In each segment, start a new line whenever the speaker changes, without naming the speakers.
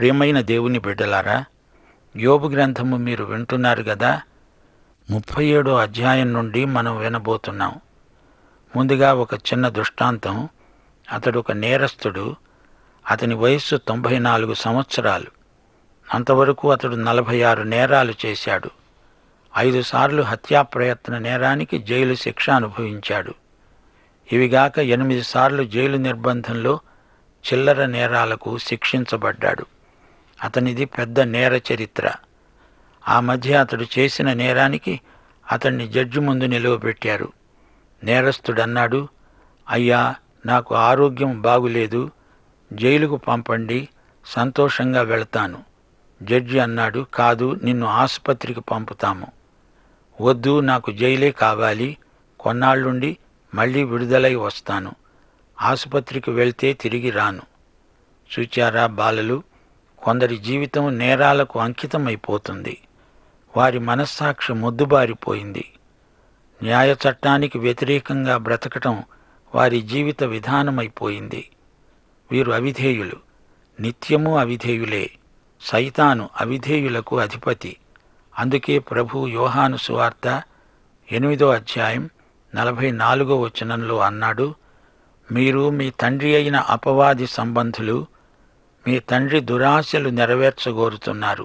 ప్రియమైన దేవుని బిడ్డలారా యోబు గ్రంథము మీరు వింటున్నారు కదా ముప్పై ఏడో అధ్యాయం నుండి మనం వినబోతున్నాం ముందుగా ఒక చిన్న దృష్టాంతం అతడు ఒక నేరస్తుడు అతని వయస్సు తొంభై నాలుగు సంవత్సరాలు అంతవరకు అతడు నలభై ఆరు నేరాలు చేశాడు ఐదు సార్లు హత్యా ప్రయత్న నేరానికి జైలు శిక్ష అనుభవించాడు ఇవిగాక ఎనిమిది సార్లు జైలు నిర్బంధంలో చిల్లర నేరాలకు శిక్షించబడ్డాడు అతనిది పెద్ద నేర చరిత్ర ఆ మధ్య అతడు చేసిన నేరానికి అతన్ని జడ్జి ముందు నిలువబెట్టారు నేరస్తుడన్నాడు అయ్యా నాకు ఆరోగ్యం బాగులేదు జైలుకు పంపండి సంతోషంగా వెళతాను జడ్జి అన్నాడు కాదు నిన్ను ఆసుపత్రికి పంపుతాము వద్దు నాకు జైలే కావాలి కొన్నాళ్ళుండి మళ్ళీ విడుదలై వస్తాను ఆసుపత్రికి వెళ్తే తిరిగి రాను చూచారా బాలలు కొందరి జీవితం నేరాలకు అంకితమైపోతుంది వారి మనస్సాక్షి మొద్దుబారిపోయింది న్యాయ చట్టానికి వ్యతిరేకంగా బ్రతకటం వారి జీవిత విధానమైపోయింది వీరు అవిధేయులు నిత్యము అవిధేయులే సైతాను అవిధేయులకు అధిపతి అందుకే ప్రభు యోహాను సువార్త ఎనిమిదో అధ్యాయం నలభై నాలుగో వచనంలో అన్నాడు మీరు మీ తండ్రి అయిన అపవాది సంబంధులు మీ తండ్రి దురాశలు నెరవేర్చగోరుతున్నారు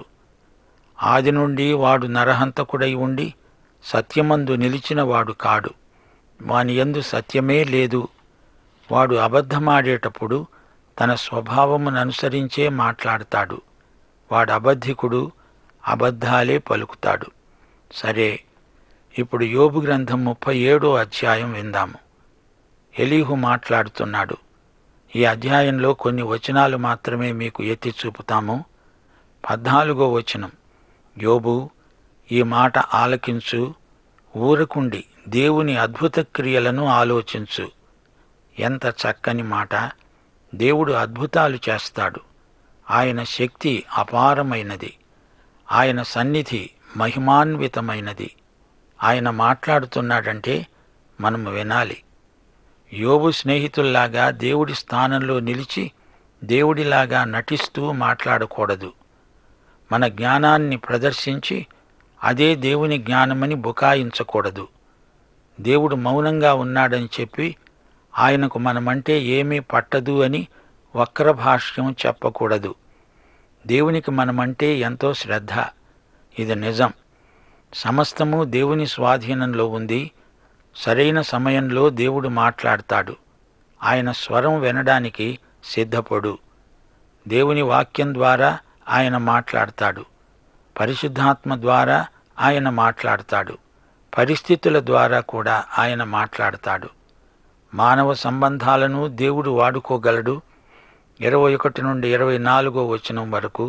ఆది నుండి వాడు నరహంతకుడై ఉండి సత్యమందు నిలిచిన వాడు కాడు వాని యందు సత్యమే లేదు వాడు అబద్ధమాడేటప్పుడు తన స్వభావమును అనుసరించే మాట్లాడతాడు వాడు అబద్ధికుడు అబద్ధాలే పలుకుతాడు సరే ఇప్పుడు యోబు గ్రంథం ముప్పై ఏడో అధ్యాయం విందాము ఎలీహు మాట్లాడుతున్నాడు ఈ అధ్యాయంలో కొన్ని వచనాలు మాత్రమే మీకు ఎత్తి చూపుతాము పద్నాలుగో వచనం యోబు ఈ మాట ఆలకించు ఊరకుండి దేవుని అద్భుత క్రియలను ఆలోచించు ఎంత చక్కని మాట దేవుడు అద్భుతాలు చేస్తాడు ఆయన శక్తి అపారమైనది ఆయన సన్నిధి మహిమాన్వితమైనది ఆయన మాట్లాడుతున్నాడంటే మనం వినాలి యోబు స్నేహితుల్లాగా దేవుడి స్థానంలో నిలిచి దేవుడిలాగా నటిస్తూ మాట్లాడకూడదు మన జ్ఞానాన్ని ప్రదర్శించి అదే దేవుని జ్ఞానమని బుకాయించకూడదు దేవుడు మౌనంగా ఉన్నాడని చెప్పి ఆయనకు మనమంటే ఏమీ పట్టదు అని వక్ర భాష్యం చెప్పకూడదు దేవునికి మనమంటే ఎంతో శ్రద్ధ ఇది నిజం సమస్తము దేవుని స్వాధీనంలో ఉంది సరైన సమయంలో దేవుడు మాట్లాడతాడు ఆయన స్వరం వినడానికి సిద్ధపడు దేవుని వాక్యం ద్వారా ఆయన మాట్లాడతాడు పరిశుద్ధాత్మ ద్వారా ఆయన మాట్లాడతాడు పరిస్థితుల ద్వారా కూడా ఆయన మాట్లాడతాడు మానవ సంబంధాలను దేవుడు వాడుకోగలడు ఇరవై ఒకటి నుండి ఇరవై నాలుగో వచనం వరకు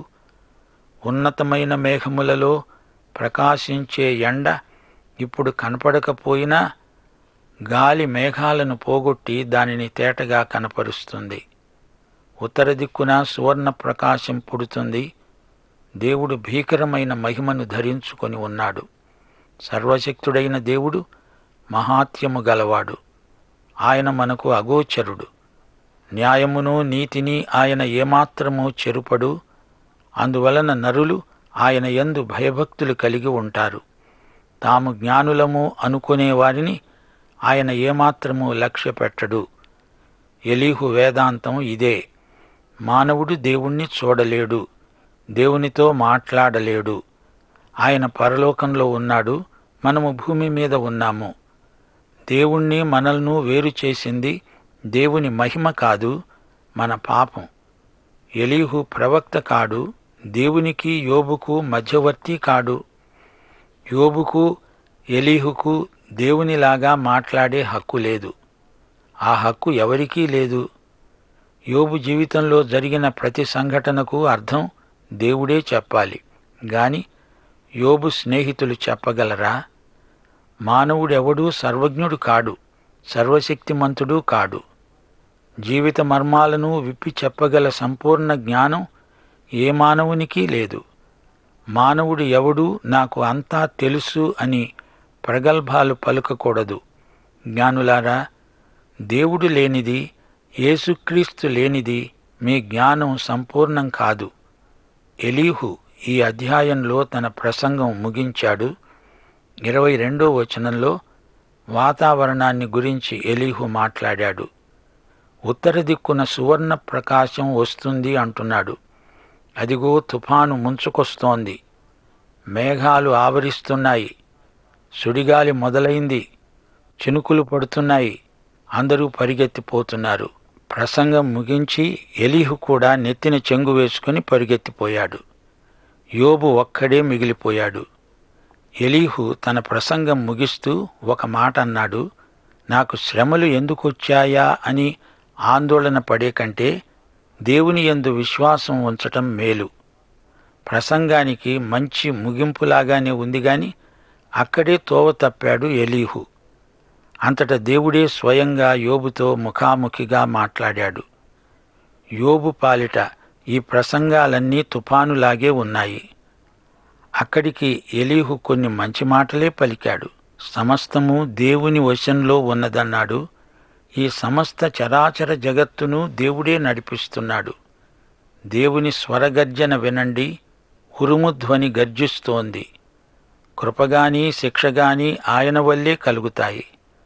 ఉన్నతమైన మేఘములలో ప్రకాశించే ఎండ ఇప్పుడు కనపడకపోయినా గాలి మేఘాలను పోగొట్టి దానిని తేటగా కనపరుస్తుంది ఉత్తర దిక్కున సువర్ణ ప్రకాశం పుడుతుంది దేవుడు భీకరమైన మహిమను ధరించుకొని ఉన్నాడు సర్వశక్తుడైన దేవుడు మహాత్యము గలవాడు ఆయన మనకు అగోచరుడు న్యాయమును నీతిని ఆయన ఏమాత్రము చెరుపడు అందువలన నరులు ఆయన యందు భయభక్తులు కలిగి ఉంటారు తాము జ్ఞానులము అనుకునే వారిని ఆయన ఏమాత్రము లక్ష్య పెట్టడు ఎలీహు వేదాంతం ఇదే మానవుడు దేవుణ్ణి చూడలేడు దేవునితో మాట్లాడలేడు ఆయన పరలోకంలో ఉన్నాడు మనము భూమి మీద ఉన్నాము దేవుణ్ణి మనల్ని వేరు చేసింది దేవుని మహిమ కాదు మన పాపం ఎలీహు ప్రవక్త కాడు దేవునికి యోబుకు మధ్యవర్తి కాడు యోబుకు ఎలీహుకు దేవునిలాగా మాట్లాడే హక్కు లేదు ఆ హక్కు ఎవరికీ లేదు యోబు జీవితంలో జరిగిన ప్రతి సంఘటనకు అర్థం దేవుడే చెప్పాలి గాని యోబు స్నేహితులు చెప్పగలరా మానవుడెవడూ సర్వజ్ఞుడు కాడు సర్వశక్తిమంతుడు కాడు జీవిత మర్మాలను విప్పి చెప్పగల సంపూర్ణ జ్ఞానం ఏ మానవునికి లేదు మానవుడు ఎవడు నాకు అంతా తెలుసు అని ప్రగల్భాలు పలుకకూడదు జ్ఞానులారా దేవుడు లేనిది యేసుక్రీస్తు లేనిది మీ జ్ఞానం సంపూర్ణం కాదు ఎలీహు ఈ అధ్యాయంలో తన ప్రసంగం ముగించాడు ఇరవై రెండో వచనంలో వాతావరణాన్ని గురించి ఎలీహు మాట్లాడాడు ఉత్తర దిక్కున సువర్ణ ప్రకాశం వస్తుంది అంటున్నాడు అదిగో తుఫాను ముంచుకొస్తోంది మేఘాలు ఆవరిస్తున్నాయి సుడిగాలి మొదలైంది చినుకులు పడుతున్నాయి అందరూ పరిగెత్తిపోతున్నారు ప్రసంగం ముగించి ఎలీహు కూడా నెత్తిన చెంగు వేసుకుని పరిగెత్తిపోయాడు యోబు ఒక్కడే మిగిలిపోయాడు ఎలీహు తన ప్రసంగం ముగిస్తూ ఒక మాట అన్నాడు నాకు శ్రమలు ఎందుకు వచ్చాయా అని ఆందోళన పడే కంటే దేవుని యందు విశ్వాసం ఉంచటం మేలు ప్రసంగానికి మంచి ముగింపులాగానే ఉంది గాని అక్కడే తోవ తప్పాడు ఎలీహు అంతటా దేవుడే స్వయంగా యోబుతో ముఖాముఖిగా మాట్లాడాడు యోబు పాలిట ఈ ప్రసంగాలన్నీ తుఫానులాగే ఉన్నాయి అక్కడికి ఎలీహు కొన్ని మంచి మాటలే పలికాడు సమస్తము దేవుని వశంలో ఉన్నదన్నాడు ఈ సమస్త చరాచర జగత్తును దేవుడే నడిపిస్తున్నాడు దేవుని స్వరగర్జన వినండి ఉరుము ధ్వని గర్జిస్తోంది కృపగాని శిక్షగాని ఆయన వల్లే కలుగుతాయి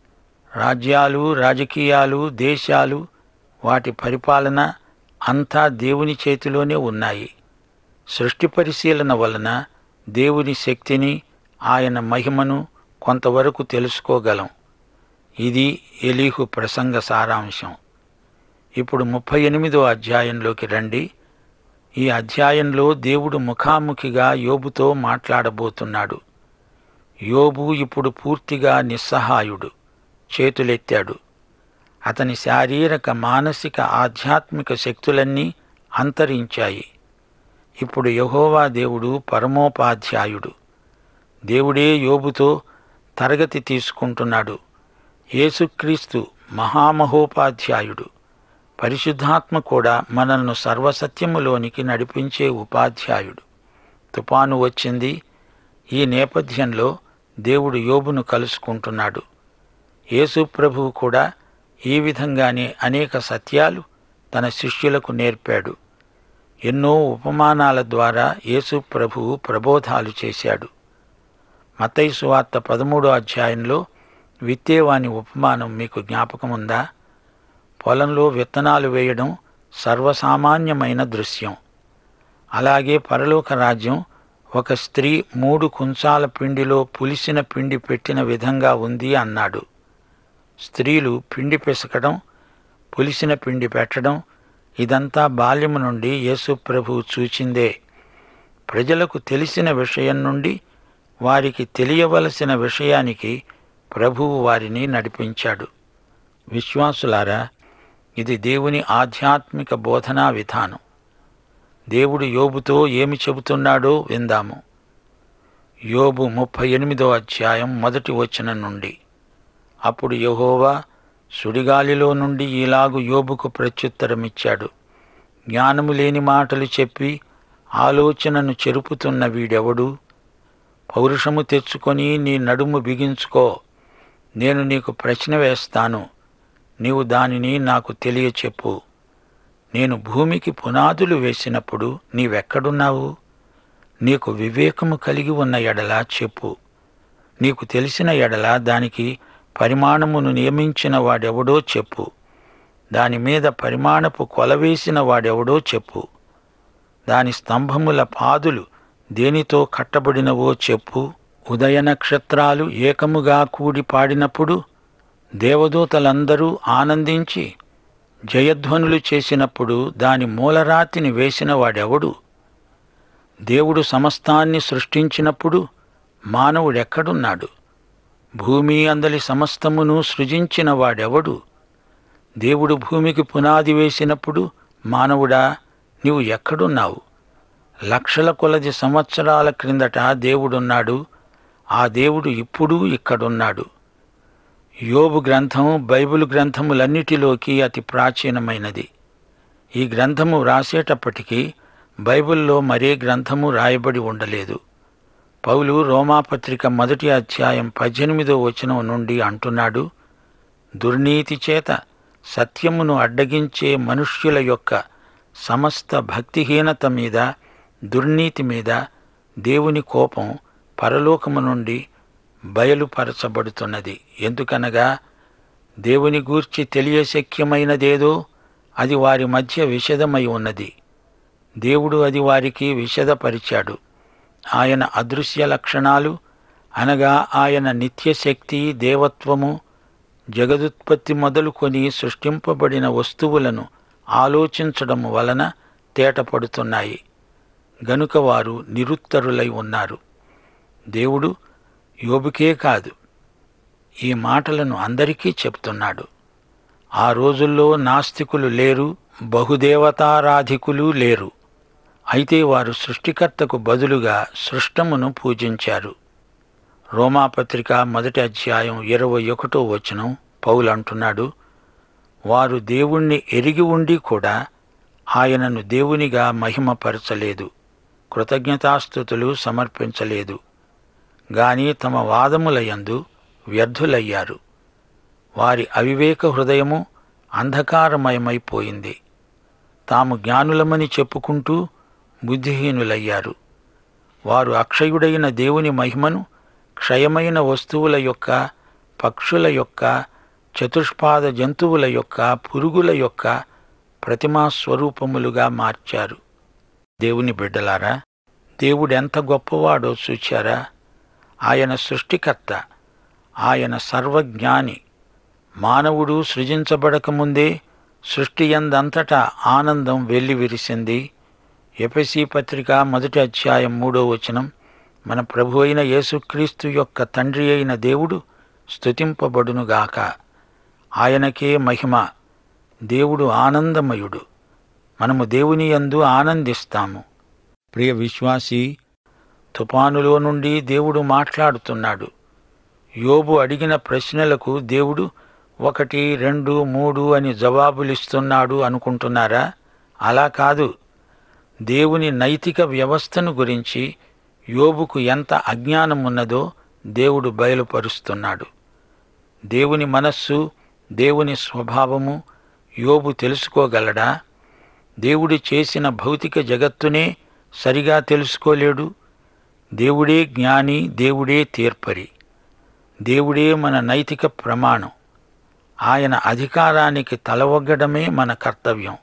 రాజ్యాలు రాజకీయాలు దేశాలు వాటి పరిపాలన అంతా దేవుని చేతిలోనే ఉన్నాయి సృష్టి పరిశీలన వలన దేవుని శక్తిని ఆయన మహిమను కొంతవరకు తెలుసుకోగలం ఇది ఎలీహు ప్రసంగ సారాంశం ఇప్పుడు ముప్పై ఎనిమిదో అధ్యాయంలోకి రండి ఈ అధ్యాయంలో దేవుడు ముఖాముఖిగా యోబుతో మాట్లాడబోతున్నాడు యోబు ఇప్పుడు పూర్తిగా నిస్సహాయుడు చేతులెత్తాడు అతని శారీరక మానసిక ఆధ్యాత్మిక శక్తులన్నీ అంతరించాయి ఇప్పుడు యహోవా దేవుడు పరమోపాధ్యాయుడు దేవుడే యోబుతో తరగతి తీసుకుంటున్నాడు యేసుక్రీస్తు మహామహోపాధ్యాయుడు పరిశుద్ధాత్మ కూడా మనల్ని సర్వసత్యములోనికి నడిపించే ఉపాధ్యాయుడు తుపాను వచ్చింది ఈ నేపథ్యంలో దేవుడు యోబును కలుసుకుంటున్నాడు యేసు ప్రభువు కూడా ఈ విధంగానే అనేక సత్యాలు తన శిష్యులకు నేర్పాడు ఎన్నో ఉపమానాల ద్వారా యేసు ప్రభువు ప్రబోధాలు చేశాడు మత్తయి సువార్త పదమూడో అధ్యాయంలో విత్తేవాని ఉపమానం మీకు జ్ఞాపకముందా పొలంలో విత్తనాలు వేయడం సర్వసామాన్యమైన దృశ్యం అలాగే పరలోక రాజ్యం ఒక స్త్రీ మూడు కుంచాల పిండిలో పులిసిన పిండి పెట్టిన విధంగా ఉంది అన్నాడు స్త్రీలు పిండి పిసకడం పులిసిన పిండి పెట్టడం ఇదంతా బాల్యము నుండి యేసు ప్రభువు చూచిందే ప్రజలకు తెలిసిన విషయం నుండి వారికి తెలియవలసిన విషయానికి ప్రభువు వారిని నడిపించాడు విశ్వాసులారా ఇది దేవుని ఆధ్యాత్మిక బోధనా విధానం దేవుడు యోబుతో ఏమి చెబుతున్నాడో విందాము యోబు ముప్పై ఎనిమిదో అధ్యాయం మొదటి వచనం నుండి అప్పుడు యెహోవా సుడిగాలిలో నుండి ఈలాగు యోబుకు ప్రత్యుత్తరమిచ్చాడు జ్ఞానము లేని మాటలు చెప్పి ఆలోచనను చెరుపుతున్న వీడెవడు పౌరుషము తెచ్చుకొని నీ నడుము బిగించుకో నేను నీకు ప్రశ్న వేస్తాను నీవు దానిని నాకు తెలియచెప్పు నేను భూమికి పునాదులు వేసినప్పుడు నీవెక్కడున్నావు నీకు వివేకము కలిగి ఉన్న ఎడల చెప్పు నీకు తెలిసిన ఎడల దానికి పరిమాణమును నియమించిన వాడెవడో చెప్పు దాని మీద పరిమాణపు కొలవేసిన వాడెవడో చెప్పు దాని స్తంభముల పాదులు దేనితో కట్టబడినవో చెప్పు ఉదయ నక్షత్రాలు ఏకముగా కూడి పాడినప్పుడు దేవదూతలందరూ ఆనందించి జయధ్వనులు చేసినప్పుడు దాని మూలరాతిని వేసిన వాడెవడు దేవుడు సమస్తాన్ని సృష్టించినప్పుడు మానవుడెక్కడున్నాడు భూమి అందలి సమస్తమును సృజించిన వాడెవడు దేవుడు భూమికి పునాది వేసినప్పుడు మానవుడా నీవు ఎక్కడున్నావు లక్షల కొలది సంవత్సరాల క్రిందట దేవుడున్నాడు ఆ దేవుడు ఇప్పుడు ఇక్కడున్నాడు యోబు గ్రంథం బైబిల్ గ్రంథములన్నిటిలోకి అతి ప్రాచీనమైనది ఈ గ్రంథము రాసేటప్పటికీ బైబిల్లో మరే గ్రంథము రాయబడి ఉండలేదు పౌలు రోమాపత్రిక మొదటి అధ్యాయం పద్దెనిమిదో వచనం నుండి అంటున్నాడు దుర్నీతి చేత సత్యమును అడ్డగించే మనుష్యుల యొక్క సమస్త భక్తిహీనత మీద దుర్నీతి మీద దేవుని కోపం పరలోకము నుండి బయలుపరచబడుతున్నది ఎందుకనగా దేవుని గూర్చి తెలియశక్యమైనదేదో అది వారి మధ్య విషదమై ఉన్నది దేవుడు అది వారికి విషదపరిచాడు ఆయన అదృశ్య లక్షణాలు అనగా ఆయన నిత్యశక్తి దేవత్వము జగదుత్పత్తి మొదలుకొని సృష్టింపబడిన వస్తువులను ఆలోచించడం వలన తేటపడుతున్నాయి గనుక వారు నిరుత్తరులై ఉన్నారు దేవుడు యోబుకే కాదు ఈ మాటలను అందరికీ చెప్తున్నాడు ఆ రోజుల్లో నాస్తికులు లేరు బహుదేవతారాధికులు లేరు అయితే వారు సృష్టికర్తకు బదులుగా సృష్టమును పూజించారు రోమాపత్రిక మొదటి అధ్యాయం ఇరవై ఒకటో వచనం పౌలు అంటున్నాడు వారు దేవుణ్ణి ఎరిగి ఉండి కూడా ఆయనను దేవునిగా మహిమపరచలేదు కృతజ్ఞతాస్థుతులు సమర్పించలేదు గాని తమ వాదములయందు వ్యర్థులయ్యారు వారి అవివేక హృదయము అంధకారమయమైపోయింది తాము జ్ఞానులమని చెప్పుకుంటూ బుద్ధిహీనులయ్యారు వారు అక్షయుడైన దేవుని మహిమను క్షయమైన వస్తువుల యొక్క పక్షుల యొక్క చతుష్పాద జంతువుల యొక్క పురుగుల యొక్క ప్రతిమా స్వరూపములుగా మార్చారు దేవుని బిడ్డలారా దేవుడెంత గొప్పవాడో చూచారా ఆయన సృష్టికర్త ఆయన సర్వజ్ఞాని మానవుడు సృజించబడకముందే సృష్టి ఎందంతటా ఆనందం వెల్లివిరిసింది ఎపసి పత్రిక మొదటి అధ్యాయం మూడో వచనం మన ప్రభు అయిన యేసుక్రీస్తు యొక్క తండ్రి అయిన దేవుడు స్తుతింపబడునుగాక ఆయనకే మహిమ దేవుడు ఆనందమయుడు మనము దేవుని యందు ఆనందిస్తాము ప్రియ విశ్వాసి తుపానులో నుండి దేవుడు మాట్లాడుతున్నాడు యోబు అడిగిన ప్రశ్నలకు దేవుడు ఒకటి రెండు మూడు అని జవాబులిస్తున్నాడు అనుకుంటున్నారా అలా కాదు దేవుని నైతిక వ్యవస్థను గురించి యోబుకు ఎంత అజ్ఞానం ఉన్నదో దేవుడు బయలుపరుస్తున్నాడు దేవుని మనస్సు దేవుని స్వభావము యోబు తెలుసుకోగలడా దేవుడు చేసిన భౌతిక జగత్తునే సరిగా తెలుసుకోలేడు దేవుడే జ్ఞాని దేవుడే తీర్పరి దేవుడే మన నైతిక ప్రమాణం ఆయన అధికారానికి తలవగ్గడమే మన కర్తవ్యం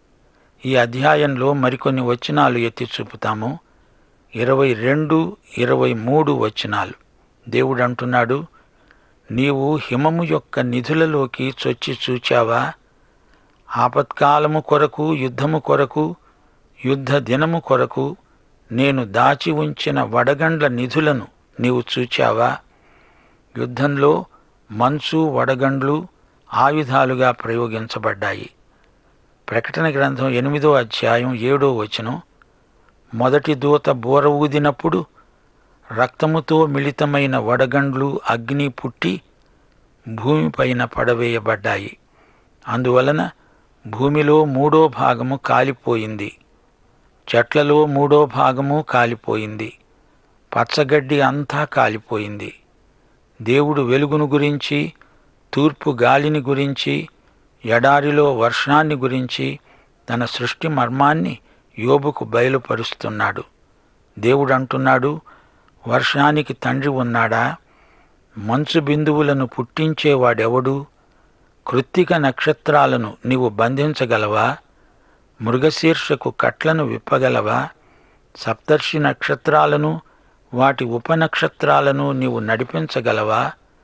ఈ అధ్యాయంలో మరికొన్ని వచనాలు ఎత్తి చూపుతాము ఇరవై రెండు ఇరవై మూడు వచనాలు దేవుడు అంటున్నాడు నీవు హిమము యొక్క నిధులలోకి చొచ్చి చూచావా ఆపత్కాలము కొరకు యుద్ధము కొరకు యుద్ధ దినము కొరకు నేను దాచి ఉంచిన వడగండ్ల నిధులను నీవు చూచావా యుద్ధంలో మంచు వడగండ్లు ఆయుధాలుగా ప్రయోగించబడ్డాయి ప్రకటన గ్రంథం ఎనిమిదో అధ్యాయం ఏడో వచనం మొదటి దూత బూర ఊదినప్పుడు రక్తముతో మిళితమైన వడగండ్లు అగ్ని పుట్టి భూమిపైన పడవేయబడ్డాయి అందువలన భూమిలో మూడో భాగము కాలిపోయింది చెట్లలో మూడో భాగము కాలిపోయింది పచ్చగడ్డి అంతా కాలిపోయింది దేవుడు వెలుగును గురించి తూర్పు గాలిని గురించి ఎడారిలో వర్షాన్ని గురించి తన సృష్టి మర్మాన్ని యోబుకు బయలుపరుస్తున్నాడు దేవుడు అంటున్నాడు వర్షానికి తండ్రి ఉన్నాడా మంచు బిందువులను పుట్టించేవాడెవడు కృత్తిక నక్షత్రాలను నీవు బంధించగలవా మృగశీర్షకు కట్లను విప్పగలవా సప్తర్షి నక్షత్రాలను వాటి ఉపనక్షత్రాలను నీవు నడిపించగలవా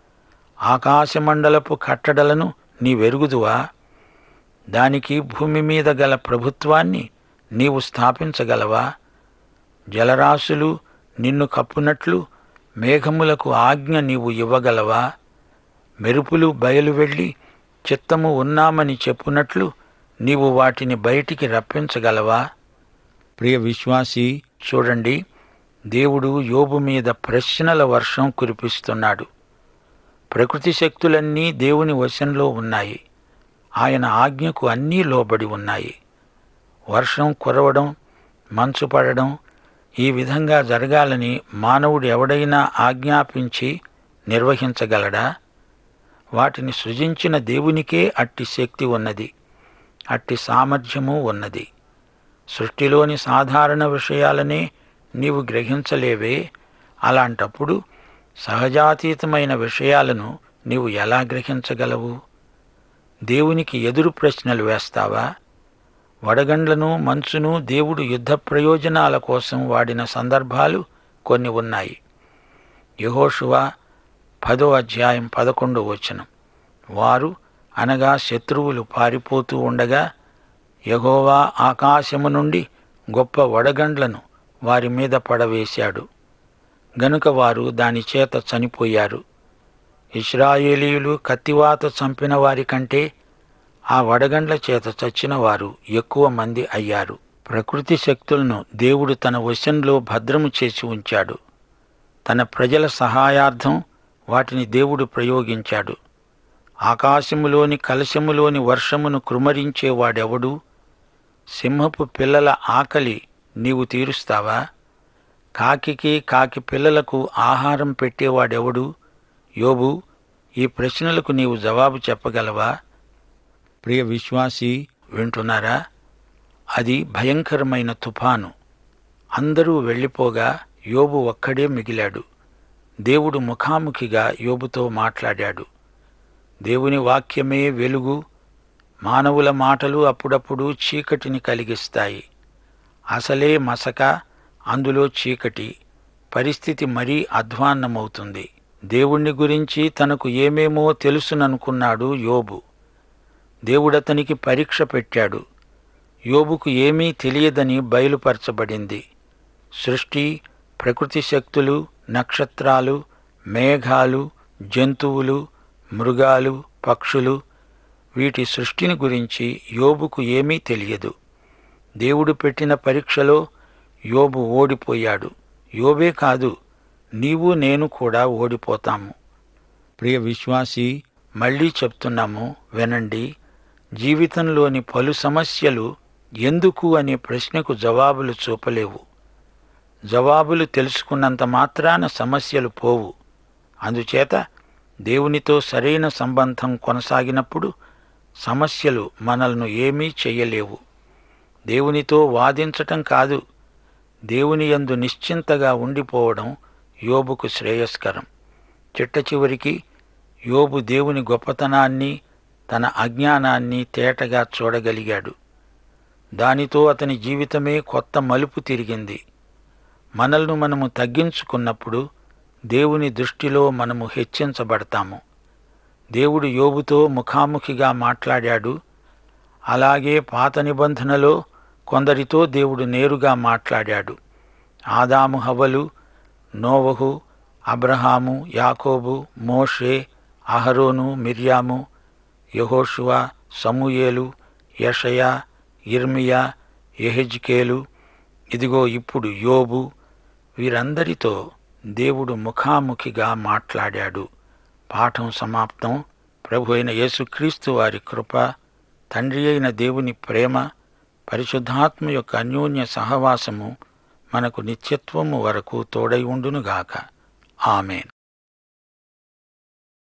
ఆకాశమండలపు కట్టడలను నీవెరుగుదువా దానికి భూమి మీద గల ప్రభుత్వాన్ని నీవు స్థాపించగలవా జలరాశులు నిన్ను కప్పునట్లు మేఘములకు ఆజ్ఞ నీవు ఇవ్వగలవా మెరుపులు బయలు వెళ్ళి చిత్తము ఉన్నామని చెప్పునట్లు నీవు వాటిని బయటికి రప్పించగలవా ప్రియ విశ్వాసి చూడండి దేవుడు యోబు మీద ప్రశ్నల వర్షం కురిపిస్తున్నాడు ప్రకృతి శక్తులన్నీ దేవుని వశంలో ఉన్నాయి ఆయన ఆజ్ఞకు అన్నీ లోబడి ఉన్నాయి వర్షం కురవడం మంచు పడడం ఈ విధంగా జరగాలని మానవుడు ఎవడైనా ఆజ్ఞాపించి నిర్వహించగలడా వాటిని సృజించిన దేవునికే అట్టి శక్తి ఉన్నది అట్టి సామర్థ్యము ఉన్నది సృష్టిలోని సాధారణ విషయాలనే నీవు గ్రహించలేవే అలాంటప్పుడు సహజాతీతమైన విషయాలను నీవు ఎలా గ్రహించగలవు దేవునికి ఎదురు ప్రశ్నలు వేస్తావా వడగండ్లను మంచును దేవుడు యుద్ధ ప్రయోజనాల కోసం వాడిన సందర్భాలు కొన్ని ఉన్నాయి యహోషువ పదో అధ్యాయం పదకొండో వచనం వారు అనగా శత్రువులు పారిపోతూ ఉండగా యహోవా ఆకాశము నుండి గొప్ప వడగండ్లను వారి మీద పడవేశాడు గనుక వారు దాని చేత చనిపోయారు ఇస్రాయేలీయులు కత్తివాత చంపిన వారి కంటే ఆ వడగండ్ల చేత చచ్చిన వారు ఎక్కువ మంది అయ్యారు ప్రకృతి శక్తులను దేవుడు తన వశంలో భద్రము చేసి ఉంచాడు తన ప్రజల సహాయార్థం వాటిని దేవుడు ప్రయోగించాడు ఆకాశములోని కలశములోని వర్షమును కృమరించేవాడెవడు సింహపు పిల్లల ఆకలి నీవు తీరుస్తావా కాకికి కాకి పిల్లలకు ఆహారం పెట్టేవాడెవడు యోబు ఈ ప్రశ్నలకు నీవు జవాబు చెప్పగలవా ప్రియ విశ్వాసి వింటున్నారా అది భయంకరమైన తుఫాను అందరూ వెళ్ళిపోగా యోబు ఒక్కడే మిగిలాడు దేవుడు ముఖాముఖిగా యోబుతో మాట్లాడాడు దేవుని వాక్యమే వెలుగు మానవుల మాటలు అప్పుడప్పుడు చీకటిని కలిగిస్తాయి అసలే మసక అందులో చీకటి పరిస్థితి మరీ అధ్వాన్నమవుతుంది దేవుణ్ణి గురించి తనకు ఏమేమో తెలుసుననుకున్నాడు యోబు దేవుడతనికి పరీక్ష పెట్టాడు యోబుకు ఏమీ తెలియదని బయలుపరచబడింది సృష్టి ప్రకృతి శక్తులు నక్షత్రాలు మేఘాలు జంతువులు మృగాలు పక్షులు వీటి సృష్టిని గురించి యోబుకు ఏమీ తెలియదు దేవుడు పెట్టిన పరీక్షలో యోబు ఓడిపోయాడు యోబే కాదు నీవు నేను కూడా ఓడిపోతాము ప్రియ విశ్వాసి మళ్ళీ చెప్తున్నాము వినండి జీవితంలోని పలు సమస్యలు ఎందుకు అనే ప్రశ్నకు జవాబులు చూపలేవు జవాబులు తెలుసుకున్నంత మాత్రాన సమస్యలు పోవు అందుచేత దేవునితో సరైన సంబంధం కొనసాగినప్పుడు సమస్యలు మనల్ని ఏమీ చెయ్యలేవు దేవునితో వాదించటం కాదు దేవుని యందు నిశ్చింతగా ఉండిపోవడం యోబుకు శ్రేయస్కరం చిట్ట చివరికి యోబు దేవుని గొప్పతనాన్ని తన అజ్ఞానాన్ని తేటగా చూడగలిగాడు దానితో అతని జీవితమే కొత్త మలుపు తిరిగింది మనల్ని మనము తగ్గించుకున్నప్పుడు దేవుని దృష్టిలో మనము హెచ్చించబడతాము దేవుడు యోబుతో ముఖాముఖిగా మాట్లాడాడు అలాగే పాత నిబంధనలో కొందరితో దేవుడు నేరుగా మాట్లాడాడు ఆదాము హవలు నోవహు అబ్రహాము యాకోబు మోషే అహరోను మిర్యాము యహోషువ సమూయేలు యషయా ఇర్మియా ఎహెజ్కేలు ఇదిగో ఇప్పుడు యోబు వీరందరితో దేవుడు ముఖాముఖిగా మాట్లాడాడు పాఠం సమాప్తం ప్రభు అయిన యేసుక్రీస్తు వారి కృప తండ్రి అయిన దేవుని ప్రేమ పరిశుద్ధాత్మ యొక్క అన్యోన్య సహవాసము మనకు నిత్యత్వము వరకు తోడై ఉండునుగాక ఆమెన్